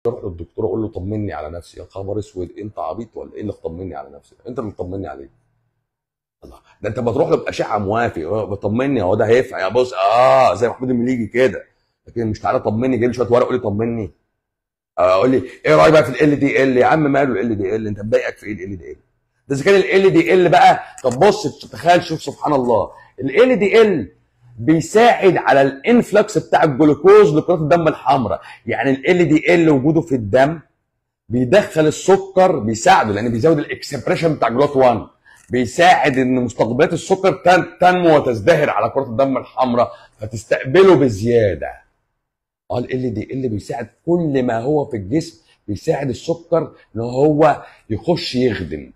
اروح للدكتور اقول له طمني على نفسي يا خبر اسود انت عبيط ولا ايه اللي تطمني على نفسي انت اللي تطمني عليه الله ده انت بتروح له باشعه موافق اه، بطمني هو ده هينفع يا بص اه زي محمود المليجي كده لكن مش تعالى طمني جيب لي شويه ورق قول لي طمني اه، قول لي ايه رايك بقى في ال دي ال يا عم ماله ال دي ال انت مضايقك في ايه ال دي ال ده اذا كان ال دي ال بقى طب بص تخيل شوف سبحان الله ال دي ال بيساعد على الانفلكس بتاع الجلوكوز لكرات الدم الحمراء يعني ال دي ال وجوده في الدم بيدخل السكر بيساعده لان بيزود الاكسبريشن بتاع جلوت 1 بيساعد ان مستقبلات السكر تن- تنمو وتزدهر على كرات الدم الحمراء فتستقبله بزياده اه ال دي ال بيساعد كل ما هو في الجسم بيساعد السكر ان هو يخش يخدم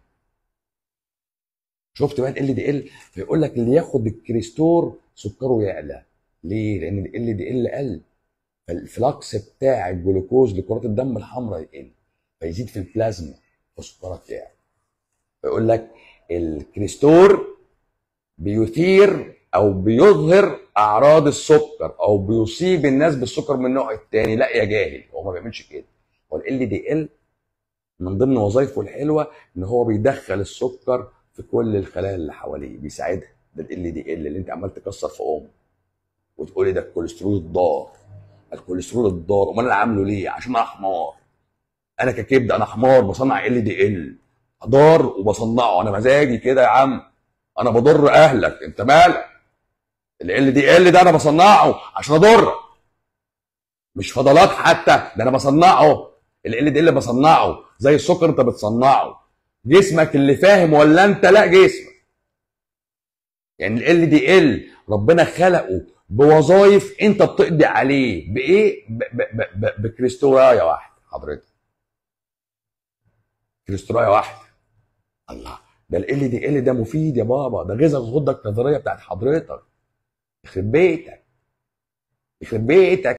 شفت بقى ال دي ال فيقول لك اللي ياخد الكريستور سكره يعلى ليه؟ لان ال دي ال قل فالفلكس بتاع الجلوكوز لكرات الدم الحمراء يقل فيزيد في البلازما فسكرك يعلى فيقول لك الكريستور بيثير او بيظهر اعراض السكر او بيصيب الناس بالسكر من النوع الثاني لا يا جاهل هو ما بيعملش كده هو ال دي ال من ضمن وظائفه الحلوه ان هو بيدخل السكر في كل الخلايا اللي حواليه بيساعدها ده ال دي ال اللي انت عمال تكسر في ام وتقولي ده الكوليسترول الضار الكوليسترول الضار امال انا عامله ليه عشان انا حمار انا ككبده انا حمار بصنع ال دي ال ضار وبصنعه انا مزاجي كده يا عم انا بضر اهلك انت مالك ال دي ال ده انا بصنعه عشان اضرك مش فضلات حتى ده انا بصنعه ال دي ال بصنعه زي السكر انت بتصنعه جسمك اللي فاهم ولا انت لا جسمك يعني ال دي ال ربنا خلقه بوظائف انت بتقضي عليه بايه ب- ب- ب- ب- بكريستورايه واحده حضرتك كريستورايه واحده الله ده ال دي ال ده مفيد يا بابا ده غذاء الغده الكظريه بتاعت حضرتك يخرب بيتك يخرب بيتك